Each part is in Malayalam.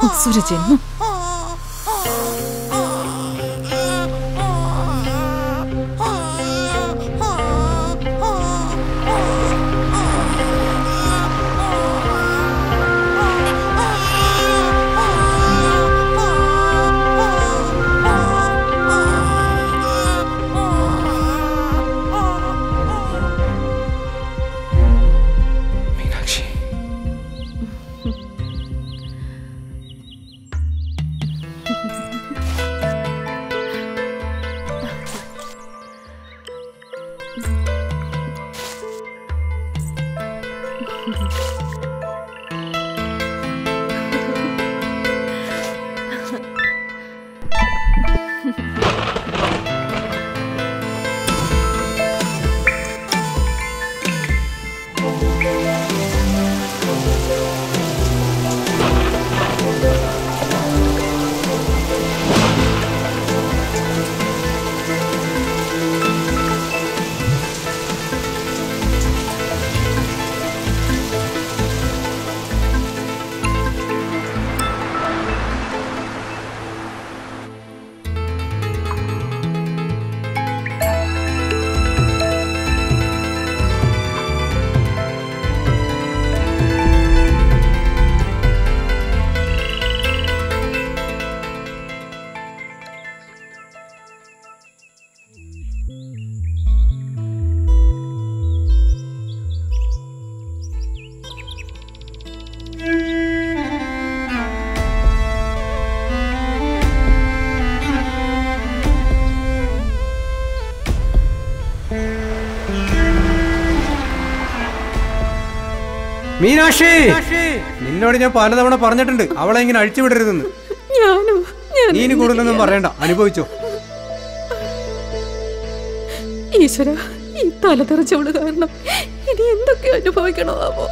അസുരജന്മം മീനാക്ഷി മീനാക്ഷി നിന്നോട് ഞാൻ പലതവണ പറഞ്ഞിട്ടുണ്ട് അവളെ ഇങ്ങനെ അഴിച്ചു വിടരുതെന്ന് ഞാനോ ഞാൻ നീ ഇനി കൂടുതലൊന്നും പറയണ്ട അനുഭവിച്ചോ ഈശ്വര ഈ തലതെറിച്ചവള് കാരണം ഇനി എന്തൊക്കെ അനുഭവിക്കണോ ആവോ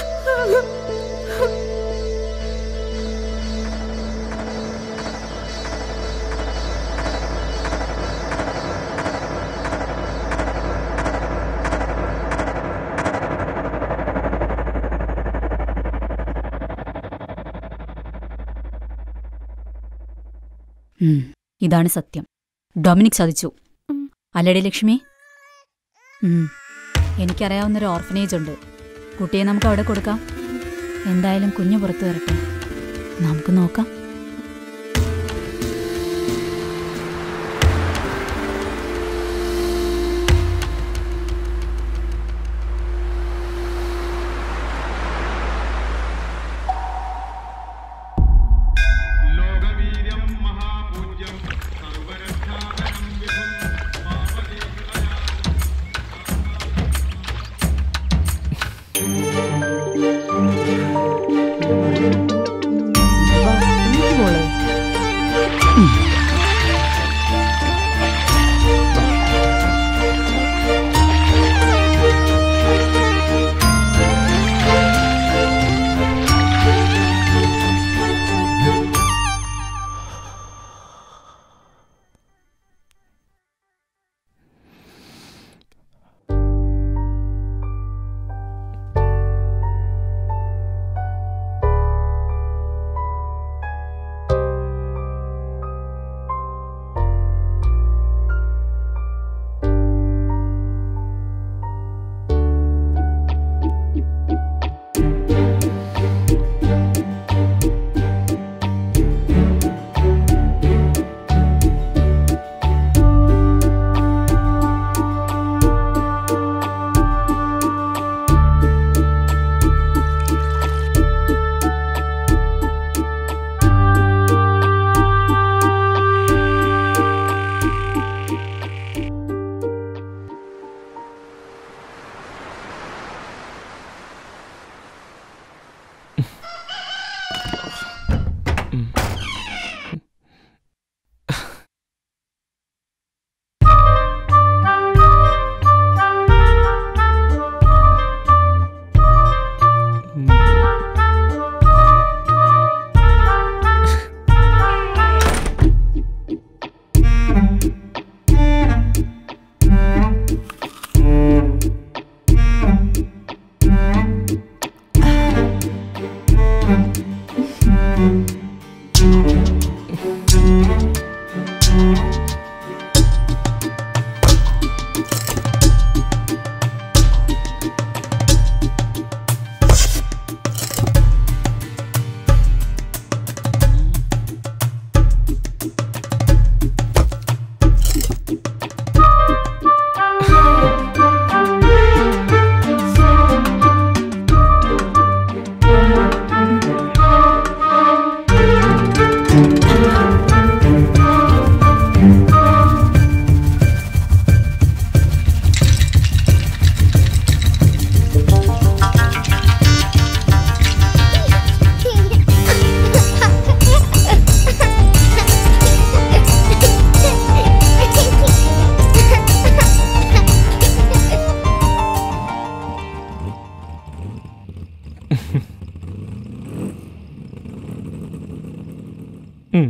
ഉം, ഇതാണ് സത്യം ഡൊമിനിക് ചതിച്ചു അല്ലടി ലക്ഷ്മി ഉം, എനിക്കറിയാവുന്നൊരു ഓർഫനേജ് ഉണ്ട് കുട്ടിയെ നമുക്ക് അവിടെ കൊടുക്കാം എന്തായാലും കുഞ്ഞ് പുറത്തു വരട്ടെ നമുക്ക് നോക്കാം ഉം.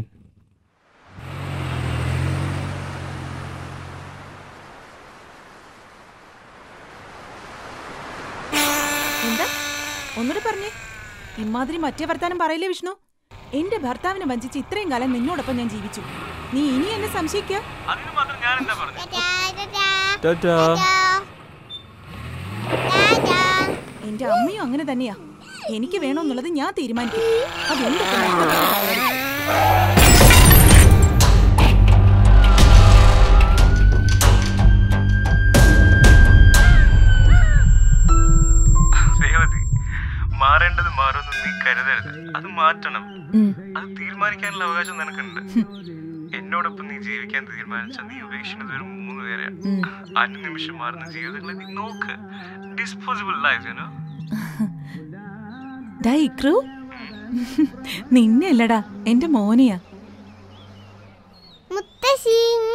എന്താ ഒന്നുകൂടെ പറഞ്ഞേ ഇമാതിരി മറ്റേ വർത്താനം പറയില്ലേ വിഷ്ണു എന്റെ ഭർത്താവിനെ വഞ്ചിച്ച് ഇത്രയും കാലം നിന്നോടൊപ്പം ഞാൻ ജീവിച്ചു നീ ഇനി എന്നെ സംശയിക്കുക ടാറ്റാ എന്റെ അമ്മയും അങ്ങനെ തന്നെയാ എനിക്ക് വേണമെന്നുള്ളത് ഞാൻ തീരുമാനിക്കും അതെന്തൊക്കെ നടക്കട്ടെ. രേവതി മാറേണ്ടത് മാറുമെന്ന് നീ കരുതരുത് അത് മാറ്റണം ഉം. അത് തീരുമാനിക്കാനുള്ള അവകാശം നിനക്കുണ്ട് എന്നോടൊപ്പം നീ ജീവിക്കാൻ തീരുമാനിച്ച നീ ഉപേക്ഷിക്കുന്നത് ഒരു മൂന്ന് പേരെയാണ് ഉം. അനുനിമിഷം മാറുന്ന ജീവിതങ്ങളെ നീ നോക്ക് ഡിസ്പോസിബിൾ ലൈഫ് യുനോ ഡാ ഇക്രു നിന്നെ അല്ലടാ എന്റെ മോനെയാ മുത്തശ്ശി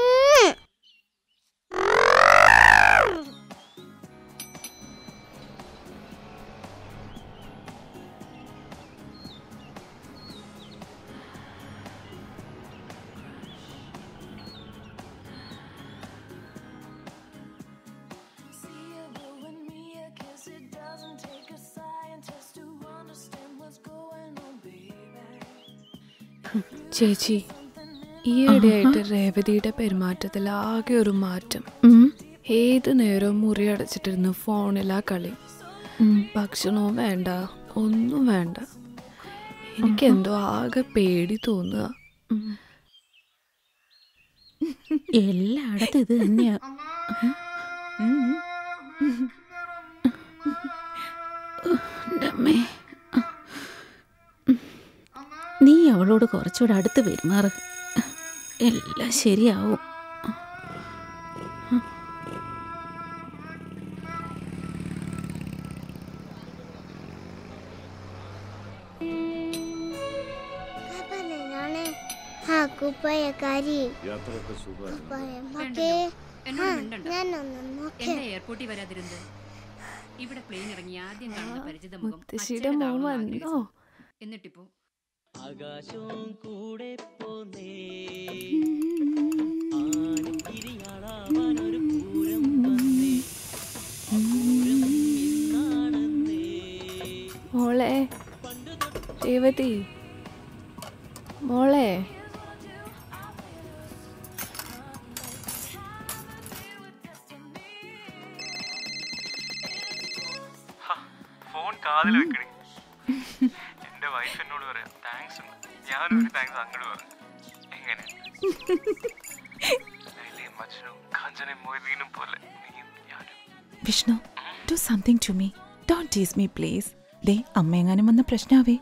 ചേച്ചി ഈയിടെയായിട്ട് രേവതിയുടെ പെരുമാറ്റത്തിൽ ആകെ ഒരു മാറ്റം ഏത് നേരവും മുറി അടച്ചിട്ടിരുന്ന് ഫോണിലാ കളി ഭക്ഷണവും വേണ്ട ഒന്നും വേണ്ട എനിക്കെന്തോ ആകെ പേടി തോന്നുക എല്ലായിടത്തും ഇത് തന്നെയാ ഉം. എൻ്റെ അമ്മേ. നീ അവളോട് കുറച്ചുകൂടെ അടുത്ത് പെരുമാറ് എല്ലാം ശരിയാവും kapan aku payakari മക്കേ ആ, ഞാനൊന്ന് നോക്കേ എന്നെ എയർപോർട്ടിൽ വരാതിരുന്നത് ഇവിടെ പ്ലെയിൻ ഇറങ്ങി ആദ്യം കാണുന്ന പരിചിത മുഖം മുത്തശ്ശിയുടെ അച്ഛൻ്റെ മോൻ താവളം വന്നോ ആഗ്രഹിച്ചു. എന്നിട്ടിപ്പോ മോളെ രേവതി മോളെ ഫോൺ കാതിൽ വെക്കണേ എന്റെ വൈഫ് എന്നോട് പറയാം താങ്ക്സ് ഞാനും ഒരു താങ്ക്സ് അങ്ങോട്ട് പറഞ്ഞു എങ്ങനെ ലൈലയും മജ്നുവും കാഞ്ചനയും മൊയ്തീനും പോലെ നീയും ഞാനും Vishnu do something to me don't tease me please ദേ അമ്മയെങ്ങാനും വന്ന പ്രശ്നാവേ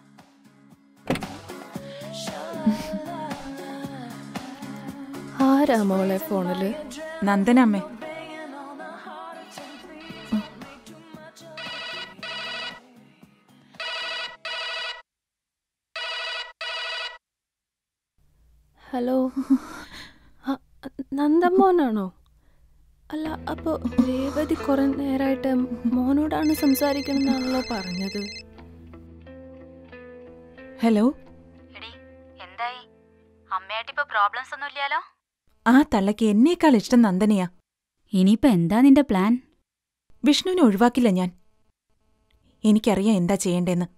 ആരാ മോളെ ഫോണില് നന്ദന അമ്മേ ഹലോ ആ, നന്ദമോനാണോ അല്ല അപ്പൊ രേവതി കുറെ നേരമായിട്ട് മോനോടാണ് സംസാരിക്കണമെന്നാണല്ലോ പറഞ്ഞത് ഹലോ എടി എന്തായി അമ്മയായിട്ട് ഇപ്പൊ പ്രോബ്ലംസ് ഒന്നും ഇല്ലാലോ ആ തള്ളയ്ക്ക് എന്നേക്കാൾ ഇഷ്ടം നന്ദനയാ ഇനിയിപ്പോ എന്താ നിന്റെ പ്ലാൻ വിഷ്ണുവിനെ ഒഴിവാക്കില്ല ഞാൻ എനിക്കറിയാം എന്താ ചെയ്യേണ്ടതെന്ന്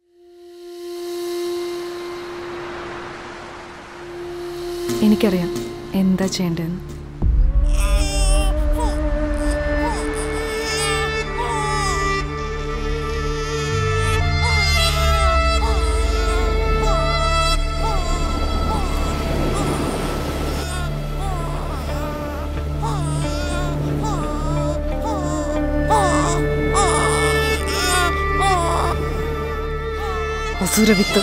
എനിക്കറിയാം എന്താ ചെയ്യേണ്ടതെന്ന് അസുരവിത്ത്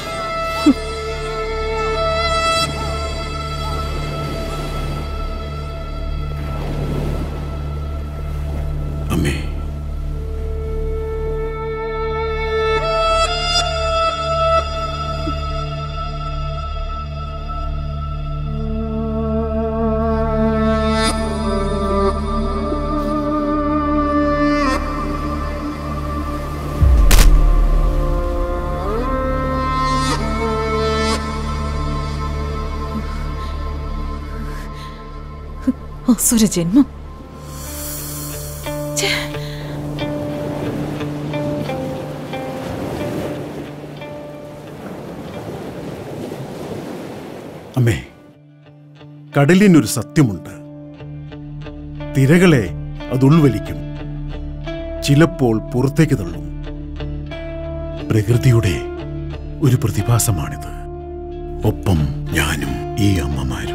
അമ്മേ അസുര ജന്മം ഛേ. അമ്മേ കടലിനൊരു സത്യമുണ്ട് തിരകളെ അത് ഉൾവലിക്കും ചിലപ്പോൾ പുറത്തേക്ക് തള്ളും പ്രകൃതിയുടെ ഒരു പ്രതിഭാസമാണിത് ഒപ്പം ഞാനും ഈ അമ്മമാരും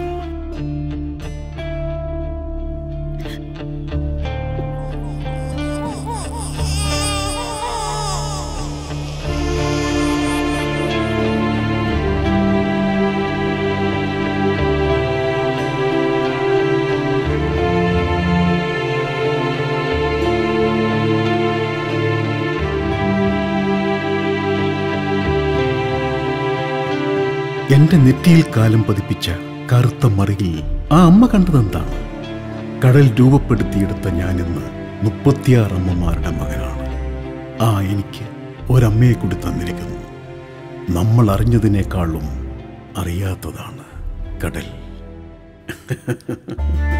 എന്റെ നെറ്റിയിൽ കാലം പതിപ്പിച്ച കറുത്ത മറിയിൽ ആ അമ്മ കണ്ടതെന്താണ് കടൽ രൂപപ്പെടുത്തിയെടുത്ത ഞാനിന്ന് മുപ്പത്തിയാറ് അമ്മമാരുടെ മകനാണ് ആ എനിക്ക് ഒരമ്മയെ കൂടി തന്നിരിക്കുന്നു നമ്മൾ അറിഞ്ഞതിനേക്കാളും അറിയാത്തതാണ് കടൽ